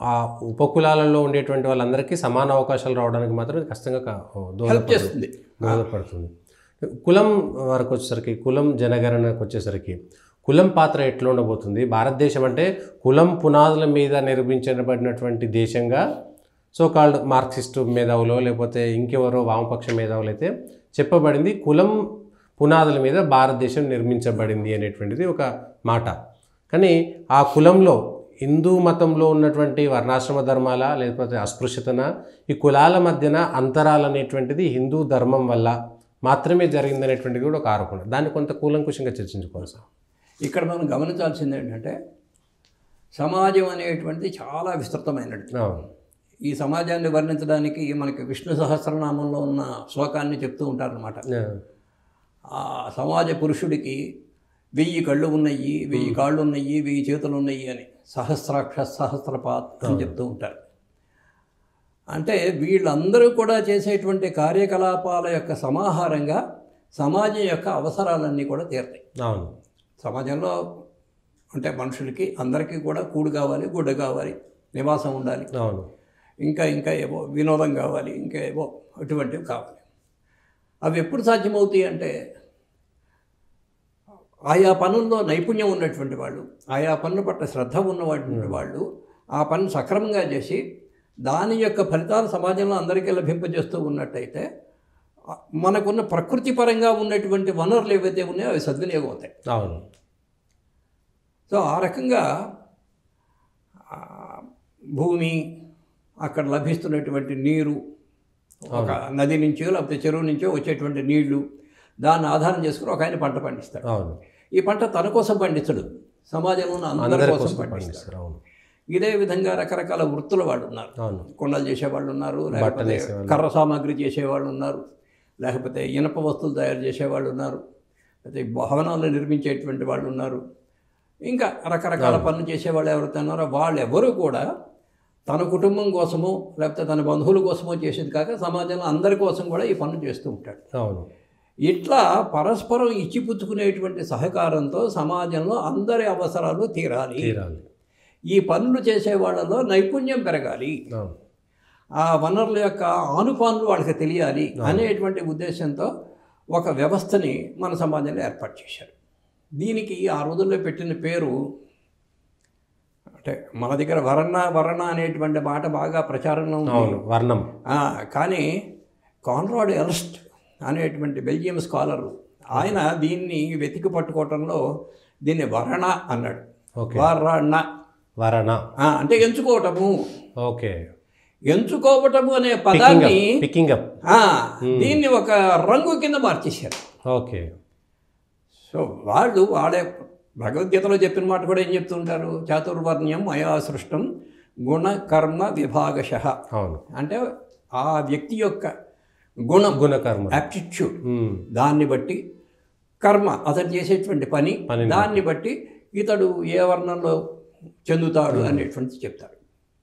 ఆ ఉపకులాలలో ఉండేటువంటి వాళ్ళందరికీ సమాన అవకాశాలు రావడానికి మాత్రం ఇది ఖచ్చితంగా కా- హెల్ప్ దోహదపడుతుంది చేస్తుంది దోహదపడుతుంది కులం వరకు వచ్చేసరికి కులం జనగణనకు వచ్చేసరికి కులం పాత్ర ఎట్లా ఉండబోతుంది భారతదేశం అంటే కులం పునాదుల మీద నిర్మించబడినటువంటి దేశంగా సో కాల్డ్ మార్క్సిస్ట్ మేధావులో లేకపోతే ఇంకెవరో వామపక్ష మేధావులు అయితే చెప్పబడింది కులం పునాదుల మీద భారతదేశం నిర్మించబడింది అనేటువంటిది ఒక మాట కానీ ఆ కులంలో హిందూ మతంలో ఉన్నటువంటి వర్ణాశ్రమ ధర్మాల లేకపోతే అస్పృశ్యతన ఈ కులాల మధ్యన అంతరాలు అనేటువంటిది హిందూ ధర్మం వల్ల మాత్రమే జరిగిందనేటువంటిది కూడా ఒక ఆరోపణ దాన్ని కొంత కూలంకుషంగా చర్చించుకోవాలి సార్ ఇక్కడ మనం గమనించాల్సింది ఏంటంటే సమాజం అనేటువంటిది చాలా విస్తృతమైనది అవును ఈ సమాజాన్ని వర్ణించడానికి మనకి విష్ణు సహస్రనామంలో ఉన్న శ్లోకాన్ని చెప్తూ ఉంటారనమాట ఆ సమాజ పురుషుడికి వెయ్యి కళ్ళు ఉన్నాయి వెయ్యి కాళ్ళు ఉన్నాయి వెయ్యి చేతులు ఉన్నాయి అని సహస్రాక్ష సహస్రపాత్ అని చెప్తూ ఉంటారు అంటే వీళ్ళందరూ కూడా చేసేటువంటి కార్యకలాపాల యొక్క సమాహారంగా సమాజం యొక్క అవసరాలన్నీ కూడా తీరుతాయి అవును సమాజంలో అంటే మనుషులకి అందరికీ కూడా కూడు కావాలి గుడ్డ కావాలి నివాసం ఉండాలి అవును ఇంకా ఇంకా ఏవో వినోదం కావాలి ఇంకా ఏవో అటువంటివి కావాలి అవి ఎప్పుడు సాధ్యమవుతాయి అంటే ఆయా పనుల్లో నైపుణ్యం ఉన్నటువంటి వాళ్ళు ఆయా పనుల పట్ల శ్రద్ధ ఉన్నటువంటి వాళ్ళు ఆ పని సక్రమంగా చేసి దాని యొక్క ఫలితాలు సమాజంలో అందరికీ లభింపజేస్తూ ఉన్నట్టయితే ఆ, మనకున్న ప్రకృతి పరంగా ఉన్నటువంటి వనరులు ఏవైతే ఉన్నాయో అవి సద్వినియోగం అవుతాయి అవును సో ఆ రకంగా ఆ, భూమి అక్కడ లభిస్తున్నటువంటి నీరు ఒక నది నుంచో లేకపోతే చెరువు నుంచో వచ్చేటువంటి నీళ్లు దాన్ని ఆధారం చేసుకుని ఒక ఆయన పంట పండిస్తాడు అవును ఈ పంట తన కోసం పండించడు సమాజంలో ఉన్న అందరి అందరి కోసం కోసం పండిస్తాడు పండిస్తారు అవును ఇదే విధంగా రకరకాల వృత్తుల వాళ్ళు ఉన్నారు అవును కొండలు చేసేవాళ్ళు ఉన్నారు లేకపోతే కర్ర సామాగ్రి చేసేవాళ్ళు ఉన్నారు లేకపోతే ఇనప వస్తువులు తయారు చేసేవాళ్ళు ఉన్నారు లేకపోతే భవనాలు నిర్మించేటువంటి వాళ్ళు ఉన్నారు ఇంకా రకరకాల పనులు చేసేవాళ్ళు ఎవరైతే ఉన్నారో వాళ్ళు ఎవరు కూడా తన కుటుంబం కోసమో లేకపోతే తన బంధువుల కోసమో చేసేది కాక సమాజంలో అందరి కోసం కూడా ఈ పనులు చేస్తూ ఉంటాడు అవును ఇట్లా పరస్పరం ఇచ్చిపుచ్చుకునేటువంటి సహకారంతో సమాజంలో అందరి అవసరాలు తీరాలి తీరాలి ఈ పనులు చేసే వాళ్ళలో నైపుణ్యం పెరగాలి అవును ఆ వనరుల యొక్క ఆనుపానులు వాళ్ళకి తెలియాలి అనేటువంటి ఉద్దేశంతో ఒక వ్యవస్థని మన సమాజంలో ఏర్పాటు చేశారు దీనికి ఆ రోజుల్లో పెట్టిన పేరు అంటే మన దగ్గర వర్ణ వర్ణ అనేటువంటి మాట బాగా ప్రచారంలో ఉంది అవును వర్ణం ఆ, కానీ కాన్రాడ్ ఎల్స్ట్ అనేటువంటి బెల్జియం స్కాలరు ఆయన దీన్ని వెతికి పట్టుకోవటంలో దీన్ని వరణ అన్నాడు ఓకే వరణ వరణ ఆ, అంటే ఎంచుకోవటము ఓకే ఎంచుకోవటము అనే పదాన్ని పికింగ్ అప్ ఆ, దీన్ని ఒక రంగు కింద మార్చేశారు ఓకే సో వాళ్ళు వాళ్ళే భగవద్గీతలో చెప్పిన మాట కూడా ఏం చెప్తుంటారు చాతుర్వర్ణ్యం మయా సృష్టం గుణ కర్మ విభాగశ అవును అంటే ఆ వ్యక్తి యొక్క గుణం గుణకర్మ యాప్టిట్యూడ్ ఉమ్, దాన్ని బట్టి కర్మ అతడు చేసేటువంటి పని పనిని దాన్ని బట్టి ఇతడు ఏ వర్ణంలో చెందుతాడు అనేటువంటి చెప్తాడు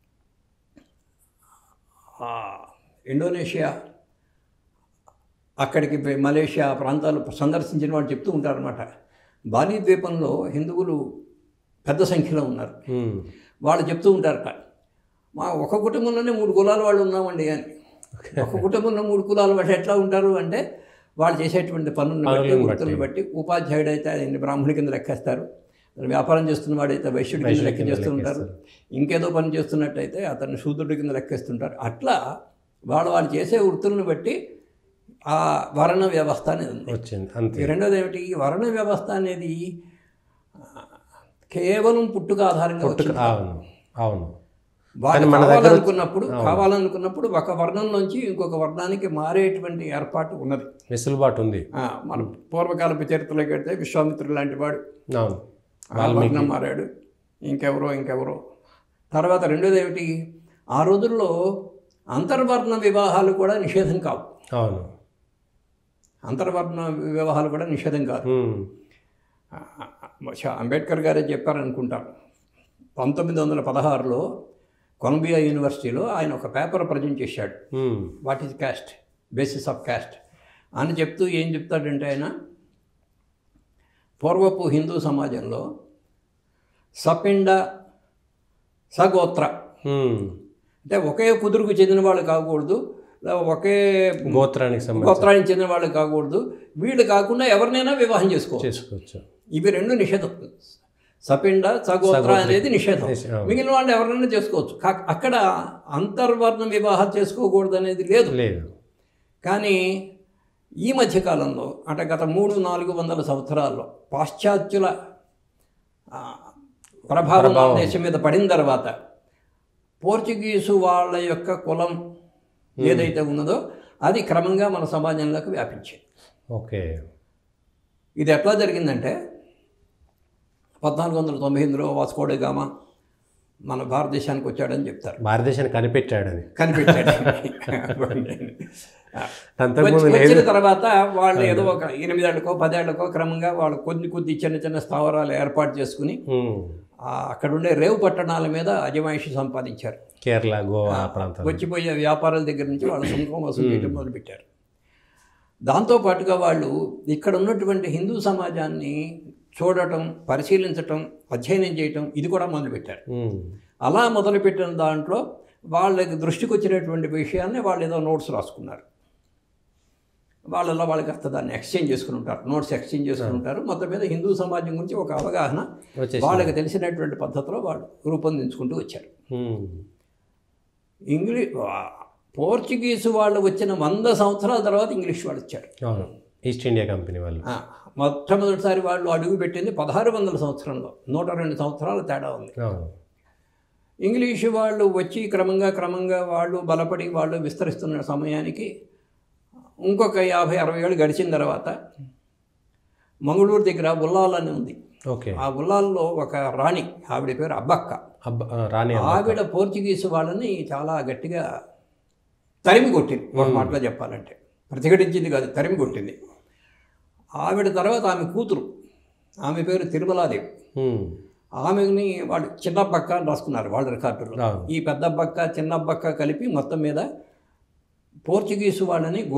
ఆ, ఇండోనేషియా అక్కడికి పోయి మలేషియా ఆ ప్రాంతాలు సందర్శించిన వాళ్ళు చెప్తూ ఉంటారనమాట బాలి ద్వీపంలో హిందువులు పెద్ద సంఖ్యలో ఉన్నారు ఉమ్, వాళ్ళు చెప్తూ ఉంటారట మా ఒక కుటుంబంలోనే మూడు కులాల వాళ్ళు ఉన్నామండి అని ఒక కుటుంబంలో మూడు కులాల వాళ్ళు ఎట్లా ఉంటారు అంటే వాళ్ళు చేసేటువంటి పనులను బట్టి పనులను వృత్తులను బట్టి ఉపాధ్యాయుడు అయితే ఆయన బ్రాహ్మణి కింద లెక్కేస్తారు వ్యాపారం చేస్తున్న వాడైతే వైశ్యుడి కింద లెక్క చేస్తూ ఉంటారు ఇంకేదో పని చేస్తున్నట్టయితే అతన్ని శూద్రుడి కింద లెక్కేస్తుంటారు అట్లా వాళ్ళు వాళ్ళు చేసే వృత్తులను బట్టి ఆ వర్ణ వ్యవస్థ అనేది ఉంది వచ్చింది అంతే ఈ రెండోది ఏమిటి ఈ వర్ణ వ్యవస్థ అనేది ఆ, కేవలం పుట్టుక ఆధారంగా వచ్చింది అవును అవును వాళ్ళు మన దగ్గర కావాలనుకున్నప్పుడు కావాలనుకున్నప్పుడు ఒక వర్ణం నుంచి ఇంకొక వర్ణానికి మారేటువంటి ఏర్పాటు ఉన్నది వెసులుబాటు ఉంది ఆ, మన పూర్వకాలపు చరిత్రలోకి వెళ్తే విశ్వామిత్రుడు లాంటి వాడు అవును ఆ వర్ణం మారాడు ఇంకెవరో ఇంకెవరో తర్వాత రెండోది ఏమిటి ఆ రోజుల్లో అంతర్వర్ణ వివాహాలు కూడా నిషేధం కావు అవును అంతర్వర్ణ వివాహాలు కూడా నిషేధం కాదు ఉమ్, ఆ, బహుశా అంబేద్కర్ గారే చెప్పారనుకుంటాను పంతొమ్మిది వందల పదహారులో కొలంబియా యూనివర్సిటీలో ఆయన ఒక పేపర్ ప్రజెంట్ చేశాడు um, what is caste basis of caste అని చెప్తూ ఏం చెప్తాడంటే ఆయన పూర్వపు హిందూ సమాజంలో సపిండ సగోత్ర ఉమ్. అంటే ఒకే కుదురుకు చెందిన వాళ్ళు కాకూడదు లేదా ఒకే గోత్రానికి సంబంధించి గోత్రానికి చెందిన వాళ్ళు కాకూడదు వీళ్ళు కాకుండా ఎవరినైనా వివాహం చేసుకోవచ్చు చేసుకోవచ్చు ఇవి రెండు నిషేధం సపిండ సగోత్ర అనేది నిషేధం నిషే- అవును. మిగిలిన వాళ్ళు ఎవరైనా చేసుకోవచ్చు కా- అక్కడ అంతర్వర్ణ వివాహం చేసుకోకూడదు అనేది లేదు లేదు కానీ ఈ మధ్యకాలంలో అంటే గత మూడు నాలుగు వందల సంవత్సరాల్లో పాశ్చాత్యుల ఆ, ప్రభావం మన దేశం మీద పడిన తర్వాత పోర్చుగీసు వాళ్ళ యొక్క కులం ఏదైతే ఉన్నదో అది క్రమంగా మన సమాజంలోకి వ్యాపించింది ఓకే ఇది ఎట్లా జరిగిందంటే పద్నాలుగు వందల తొంభై ఎనిమిదిలో వాస్కోడే గామా మన భారతదేశానికి వచ్చాడని చెప్తారు భారతదేశాన్ని కనిపెట్టాడని కనిపెట్టాడు అంతకుముందు వచ్చి- లేదు వచ్చిన తర్వాత వాళ్ళు ఏదో ఒక ఎనిమిదేళ్లకో పదేళ్లకో క్రమంగా వాళ్ళు కొద్ది కొద్ది చిన్న చిన్న స్థావరాలు ఏర్పాటు చేసుకుని ఉమ్. ఆ అక్కడ ఉండే రేవు పట్టణాల మీద అజమాయిషి సంపాదించారు కేరళ గోవా ఆ ప్రాంతాలు వచ్చిపోయే వ్యాపారాల దగ్గర నుంచి వాళ్ళు సుంకం వసూలు చేయడం మొదలుపెట్టారు దాంతోపాటుగా వాళ్ళు ఇక్కడ ఉన్నటువంటి హిందూ సమాజాన్ని చూడటం పరిశీలించటం అధ్యయనం చేయటం ఇది కూడా మొదలుపెట్టారు ఉమ్. అలా మొదలుపెట్టిన దాంట్లో వాళ్ళకి దృష్టికి వచ్చినటువంటి విషయాన్ని వాళ్ళు ఏదో నోట్స్ రాసుకున్నారు వాళ్ళలో వాళ్ళకి అర్థం దాన్ని ఎక్స్చేంజ్ చేసుకుని ఉంటారు నోట్స్ ఎక్స్చేంజ్ చేసుకుని ఉంటారు మొత్తం మీద హిందూ సమాజం గురించి ఒక అవగాహన వచ్చేసి వాళ్ళకి తెలిసినటువంటి పద్ధతిలో వాళ్ళు రూపొందించుకుంటూ వచ్చారు ఉమ్. ఇంగ్లీ పోర్చుగీసు వాళ్ళు వచ్చిన వంద సంవత్సరాల తర్వాత ఇంగ్లీష్ వాళ్ళు వచ్చారు అవును ఈస్ట్ ఇండియా కంపెనీ వాళ్ళు ఆ, మొట్టమొదటిసారి వాళ్ళు అడుగు పెట్టింది పదహారు వందల సంవత్సరంలో నూట రెండు సంవత్సరాల తేడా ఉంది అవును ఇంగ్లీషు వాళ్ళు వచ్చి క్రమంగా క్రమంగా వాళ్ళు బలపడి వాళ్ళు విస్తరిస్తున్న సమయానికి ఇంకొక యాభై అరవై ఏళ్ళు గడిచిన తర్వాత మంగళూరు దగ్గర ఉల్లాల్ అని ఉంది ఓకే ఆ ఉల్లాల్లో ఒక రాణి ఆవిడ పేరు అబ్బక్క అబ్బా ఆ, రాణి అమ్మ. ఆవిడ పోర్చుగీసు వాళ్ళని చాలా గట్టిగా తరిమి కొట్టింది ఒక మాటలో చెప్పాలంటే ప్రతిఘటించింది కాదు తరిమి కొట్టింది ఆవిడ తర్వాత ఆమె కూతురు ఆమె పేరు తిరుమలాదేవి ఉమ్. ఆమెని వాళ్ళు చిన్నబ్బక్క అని రాసుకున్నారు వాళ్ళ రికార్డులో అవును ఈ పెద్దబ్బక్క చిన్నబ్బక్క కలిపి మొత్తం మీద పోర్చుగీసు వాళ్ళని